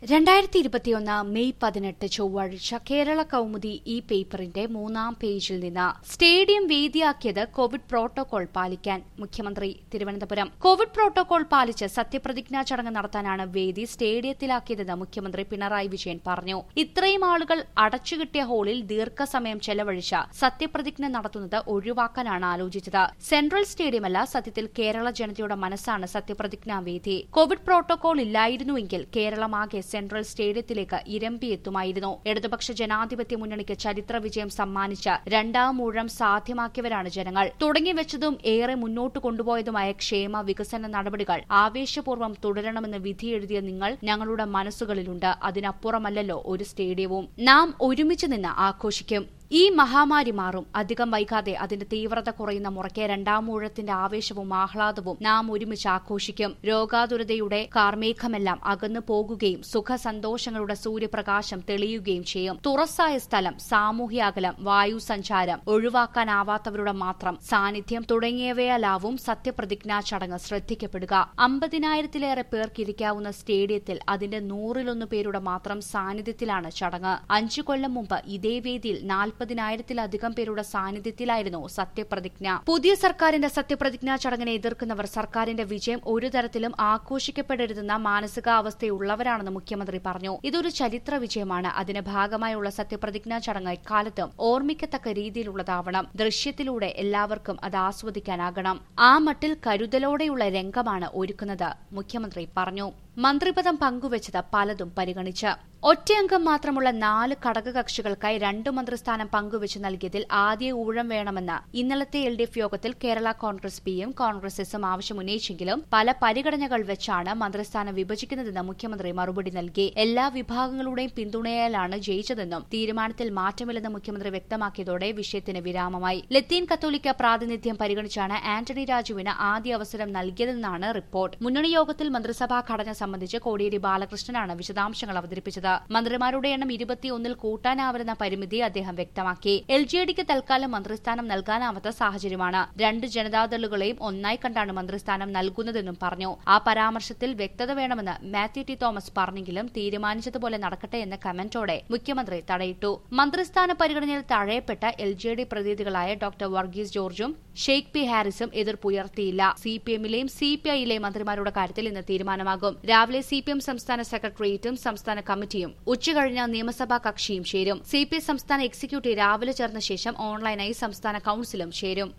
രണ്ടായിരത്തി ഇരുപത്തിയൊന്ന് മെയ് പതിനെട്ട് ചൊവ്വാഴ്ച കേരള കൌമുദി ഈ പേപ്പറിന്റെ മൂന്നാം പേജിൽ നിന്ന് സ്റ്റേഡിയം വേദിയാക്കിയത് കോവിഡ് പ്രോട്ടോകോൾ പാലിക്കാൻ മുഖ്യമന്ത്രി തിരുവനന്തപുരം കോവിഡ് പ്രോട്ടോകോൾ പാലിച്ച് സത്യപ്രതിജ്ഞാ ചടങ്ങ് നടത്താനാണ് വേദി സ്റ്റേഡിയത്തിലാക്കിയതെന്ന് മുഖ്യമന്ത്രി പിണറായി വിജയൻ പറഞ്ഞു ഇത്രയും ആളുകൾ അടച്ചുകിട്ടിയ ഹാളിൽ ദീർഘസമയം ചെലവഴിച്ച സത്യപ്രതിജ്ഞ നടത്തുന്നത് ഒഴിവാക്കാനാണ് ആലോചിച്ചത് സെൻട്രൽ സ്റ്റേഡിയമല്ല സത്യത്തിൽ കേരള ജനതയുടെ മനസ്സാണ് സത്യപ്രതിജ്ഞാ വേദി കോവിഡ് പ്രോട്ടോകോൾ ഇല്ലായിരുന്നുവെങ്കിൽ കേരളമാകെ സെൻട്രൽ സ്റ്റേഡിയത്തിലേക്ക് ഇരമ്പിയെത്തുമായിരുന്നു ഇടതുപക്ഷ ജനാധിപത്യ മുന്നണിക്ക് ചരിത്ര വിജയം സമ്മാനിച്ച രണ്ടാം ഊഴം സാധ്യമാക്കിയവരാണ് ജനങ്ങൾ തുടങ്ങിവെച്ചതും ഏറെ മുന്നോട്ട് കൊണ്ടുപോയതുമായ ക്ഷേമ വികസന നടപടികൾ ആവേശപൂർവ്വം തുടരണമെന്ന് വിധിയെഴുതിയ നിങ്ങൾ ഞങ്ങളുടെ മനസ്സുകളിലുണ്ട് അതിനപ്പുറമല്ലല്ലോ ഒരു സ്റ്റേഡിയവും നാം ഒരുമിച്ച് നിന്ന് ആഘോഷിക്കും ഈ മഹാമാരി മാറും അധികം വൈകാതെ അതിന്റെ തീവ്രത കുറയുന്ന മുറയ്ക്ക് രണ്ടാം ഊഴത്തിന്റെ ആവേശവും ആഹ്ലാദവും നാം ഒരുമിച്ച് ആഘോഷിക്കും രോഗാതുരതയുടെ കാർമേഘമെല്ലാം അകന്നു പോകുകയും സുഖസന്തോഷങ്ങളുടെ സൂര്യപ്രകാശം തെളിയുകയും ചെയ്യും തുറസായ സ്ഥലം സാമൂഹ്യ അകലം വായു സഞ്ചാരം ഒഴിവാക്കാനാവാത്തവരുടെ മാത്രം സാന്നിധ്യം തുടങ്ങിയവയാലാവും സത്യപ്രതിജ്ഞാ ചടങ്ങ് ശ്രദ്ധിക്കപ്പെടുക അമ്പതിനായിരത്തിലേറെ പേർക്കിരിക്കാവുന്ന സ്റ്റേഡിയത്തിൽ അതിന്റെ നൂറിലൊന്ന് പേരുടെ മാത്രം സാന്നിധ്യത്തിലാണ് ചടങ്ങ് അഞ്ചു കൊല്ലം മുമ്പ് ഇതേ വേദിയിൽ നാൽപ്പതിനായിരത്തിലധികം പേരുടെ സാന്നിധ്യത്തിലായിരുന്നു സത്യപ്രതിജ്ഞ പുതിയ സർക്കാരിന്റെ സത്യപ്രതിജ്ഞാ ചടങ്ങിനെ എതിർക്കുന്നവർ സർക്കാരിന്റെ വിജയം ഒരു തരത്തിലും ആഘോഷിക്കപ്പെടരുതെന്ന മാനസികാവസ്ഥയുള്ളവരാണെന്ന് മുഖ്യമന്ത്രി പറഞ്ഞു ഇതൊരു ചരിത്ര വിജയമാണ് അതിന്റെ ഭാഗമായുള്ള സത്യപ്രതിജ്ഞാ ചടങ്ങ് ഇക്കാലത്തും ഓർമ്മിക്കത്തക്ക രീതിയിലുള്ളതാവണം ദൃശ്യത്തിലൂടെ എല്ലാവർക്കും അത് ആസ്വദിക്കാനാകണം ആ മട്ടിൽ കരുതലോടെയുള്ള രംഗമാണ് ഒരുക്കുന്നത് മുഖ്യമന്ത്രി പറഞ്ഞു മന്ത്രിപദം പങ്കുവച്ചത് പലതും പരിഗണിച്ച് ഒറ്റയംഗം മാത്രമുള്ള നാല് ഘടകകക്ഷികൾക്കായി രണ്ട് മന്ത്രിസ്ഥാനം പങ്കുവച്ച് നൽകിയതിൽ ആദ്യ ഊഴം വേണമെന്ന് ഇന്നലത്തെ എൽ ഡി എഫ് യോഗത്തിൽ കേരള കോൺഗ്രസ് പിയും കോൺഗ്രസ് എസും ആവശ്യമുന്നയിച്ചെങ്കിലും പല പരിഗണനകൾ വെച്ചാണ് മന്ത്രിസ്ഥാനം വിഭജിക്കുന്നതെന്ന് മുഖ്യമന്ത്രി മറുപടി നൽകി എല്ലാ വിഭാഗങ്ങളുടെയും പിന്തുണയാലാണ് ജയിച്ചതെന്നും തീരുമാനത്തിൽ മാറ്റമില്ലെന്ന് മുഖ്യമന്ത്രി വ്യക്തമാക്കിയതോടെ വിഷയത്തിന് വിരാമമായി ലത്തീൻ കത്തോലിക്ക പ്രാതിനിധ്യം പരിഗണിച്ചാണ് ആന്റണി രാജുവിന് ആദ്യ അവസരം നൽകിയതെന്നാണ് റിപ്പോർട്ട് മുന്നണി യോഗത്തിൽ മന്ത്രിസഭാ ഘടന സംബന്ധിച്ച് കോടിയേരി ബാലകൃഷ്ണനാണ് വിശദാംശങ്ങൾ അവതരിപ്പിച്ചത് മന്ത്രിമാരുടെ എണ്ണം ഇരുപത്തിയൊന്നിൽ കൂട്ടാനാവരുന്ന പരിമിതി അദ്ദേഹം വ്യക്തമാക്കി എൽ ജെ ഡിക്ക് തൽക്കാലം മന്ത്രിസ്ഥാനം നൽകാനാവാത്ത സാഹചര്യമാണ് രണ്ട് ജനതാദളുകളെയും ഒന്നായി കണ്ടാണ് മന്ത്രിസ്ഥാനം നൽകുന്നതെന്നും പറഞ്ഞു ആ പരാമർശത്തിൽ വ്യക്തത വേണമെന്ന് മാത്യു ടി തോമസ് പറഞ്ഞെങ്കിലും തീരുമാനിച്ചതുപോലെ നടക്കട്ടെ എന്ന കമന്റോടെ മുഖ്യമന്ത്രി തടയിട്ടു മന്ത്രിസ്ഥാന പരിഗണനയിൽ തഴയപ്പെട്ട എൽ ജെ ഡി പ്രതിനിധികളായ ഡോക്ടർ വർഗീസ് ജോർജും ഷെയ്ഖ് പി ഹാരിസും എതിർപ്പുയർത്തിയില്ല സി പി എമ്മിലെയും സി പി ഐയിലെയും മന്ത്രിമാരുടെ കാര്യത്തിൽ ഇന്ന് തീരുമാനമാകും രാവിലെ സി പി എം സംസ്ഥാന സെക്രട്ടേറിയറ്റും സംസ്ഥാന കമ്മിറ്റിയും ഉച്ചകഴിഞ്ഞ് നിയമസഭാ കക്ഷിയും ചേരും സി പി എം സംസ്ഥാന എക്സിക്യൂട്ടീവ് രാവിലെ ചേർന്ന ശേഷം ഓൺലൈനായി സംസ്ഥാന കൌൺസിലും ചേരും